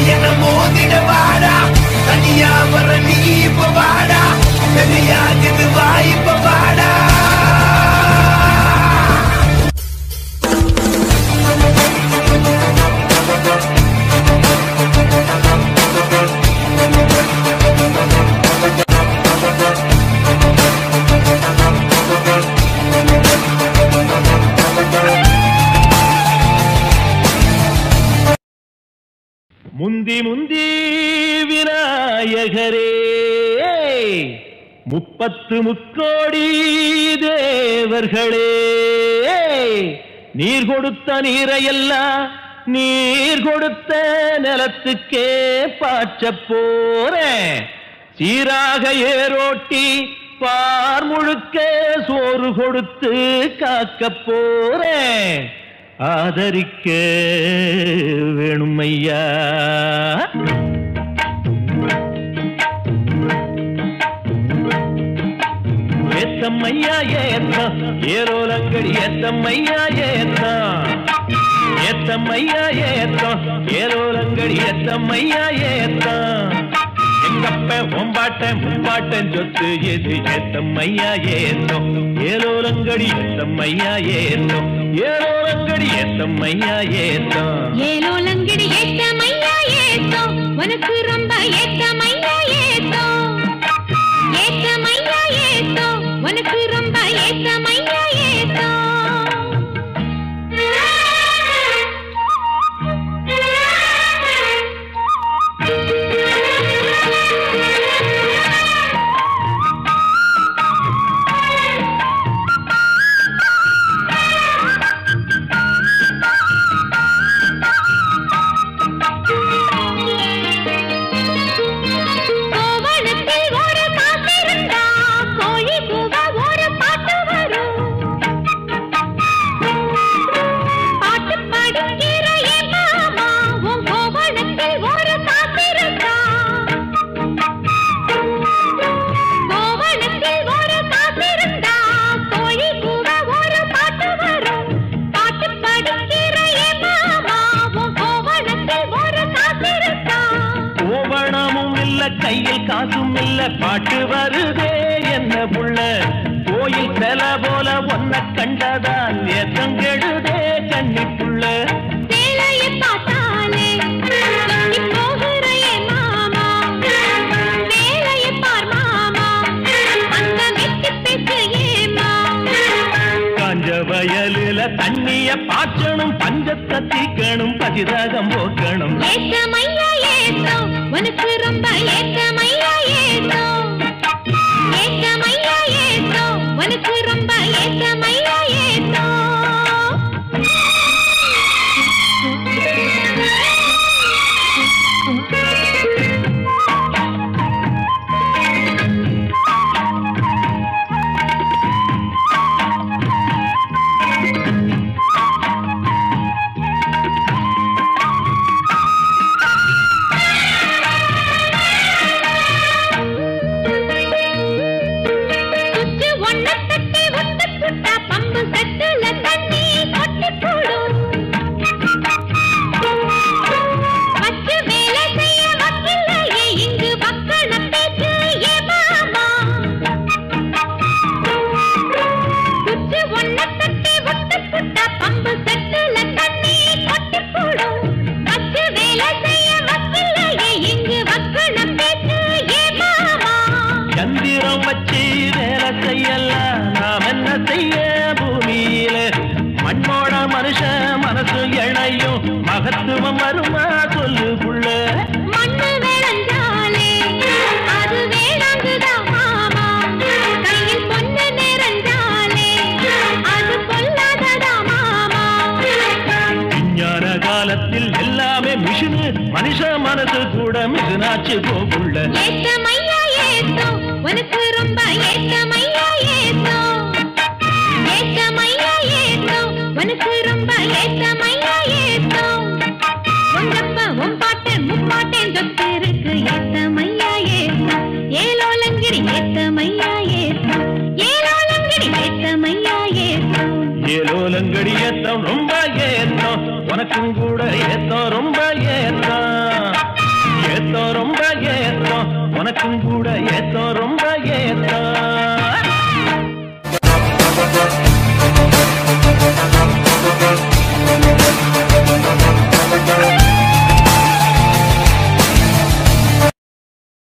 என மோதிட வாடா தனியா வர நீ இப்ப வாடா தெரியாதது வாய்ப்ப வாடா முந்தி முந்தி விநாயகரே முப்பத்து முக்கோடி தேவர்களே நீர் கொடுத்த நீரையெல்லாம் நீர் கொடுத்த நிலத்துக்கே பாய்ச்சப் போறேன் சீராக ஏரோட்டி பார் முழுக்க சோறு கொடுத்து காக்கப் போறேன் ஆதரிக்க வேணும் ஐயா ஏத்தம்மையா ஏத்தம் ஏரோலங்கடி ஏத்தம்மையா ஏத்தம் ஏத்தம்மையா ஏத்தம் ஏரோலங்கடி ஏத்தம்மையா ஏத்தம் எங்கப்ப ஒம்பாட்ட முப்பாட்டன் சொத்து எது ஏத்தம்மையா ஏத்தம் ஏலோலங்கடி ஏத்தம்மையா ஏத்தம் ஏலோலங்கடி ஏத்தம்மையா ஏத்தம் ஏலோலங்கிடி ஏத்தமையா ஏத்தோ உனக்கு ரொம்ப ஏத்தமையா ஏத்தோ ஏத்தமையா ஏத்தோ உனக்கு ரொம்ப ஏத்தமையா ஏத்தோ கோவணத்தில் ஒரு காத்திருந்தா கோழி கூவ ஒரு பாட்டு வரும் பாட்டு பாடுகிற என் மாமா உன் கோவணத்தில் ஒரு காத்திருந்தா கோவணத்தில் ஒரு காத்திருந்தா கோழி கூவ ஒரு பாட்டு வரும் பாட்டு பாடுகிற என் மாமா உன் கோவணத்தில் ஒரு காத்திருந்தா கோவணமும் இல்ல கையில் காசும் இல்ல பாட்டு வருதே என்ன புள்ள கோயில் செல போல ஒன்ன கண்டதால் ஏத்தம் கெடுதே கண்ணி புள்ள வேலையை பார்த்தாலே சொல்லி போகிற என் மாமா வேலையை பார் மாமா அந்த வெட்டி பேச்சு ஏமா காஞ்ச வயலுல தண்ணிய பாய்ச்சணும் பஞ்சத்தை தீக்கணும் பதிராகம் போக்கணும் ஏத்தமையா ஏத்தோ உனக்கு ரொம்ப ஏத்தமையா ஏத்தோ ஏத்தமையா ஏத்தோ உனக்கு ரொம்ப ஏத்தமையா ஏத்தோ சுச்சு ஒன்ன தட்டி ஒட்டு புட்டா பம்பு செட்டுல தண்ணி கொட்டி போடும் வச்சு வேலை செய்ய வக்கில்லையே இங்கு வக்கண பேச்சு ஏ மாமா சுச்சு ஒன்ன தட்டி ஒட்டு புட்டா பம்பு செட்டுல தண்ணி கொட்டி போடும் வச்சு வேலை செய்ய வக்கில்லையே இங்கு வக்கண பேச்சு ஏ மாமா சந்திரம் வச்சு வேலை செய்யலாம் நாம் என்ன செய்ய பூமியில மண்ணோட மனுஷன் மனசு இணையும் மகத்துவம் வருமா சொல்லு புள்ள மண்ணு விளைஞ்சாலே அது வேளாங்குதான் மாமா கையில் பொண்ணு நிறைஞ்சாலே அது பொல்லாததா மாமா விஞ்ஞான காலத்தில் எல்லாமே மிஷினு மனுஷ மனசு கூட மிஷினாச்சு போகுள்ள ஏத்தமையா ஏத்தோ உனக்கு ரொம்ப ஏத்தமையா ஏத்தோ ஏத்தமையா ஏத்தோ உனக்கு ரொம்ப ஏத்தமையா ஏத்தோ உங்கப்ப உன் பாட்டு முப்பாட்டேன் சொத்து இருக்கு ஏத்தமையா ஏத்தோ ஏலோலங்கிரி ஏத்தமையா ஏத்தோ ஏலோலங்கிரி ஏத்தமையா ஏத்தோ ஏலோலங்கடி ஏத்தம் ரொம்ப ஏத்தம் உனக்கும் கூட ஏத்தம் ரொம்ப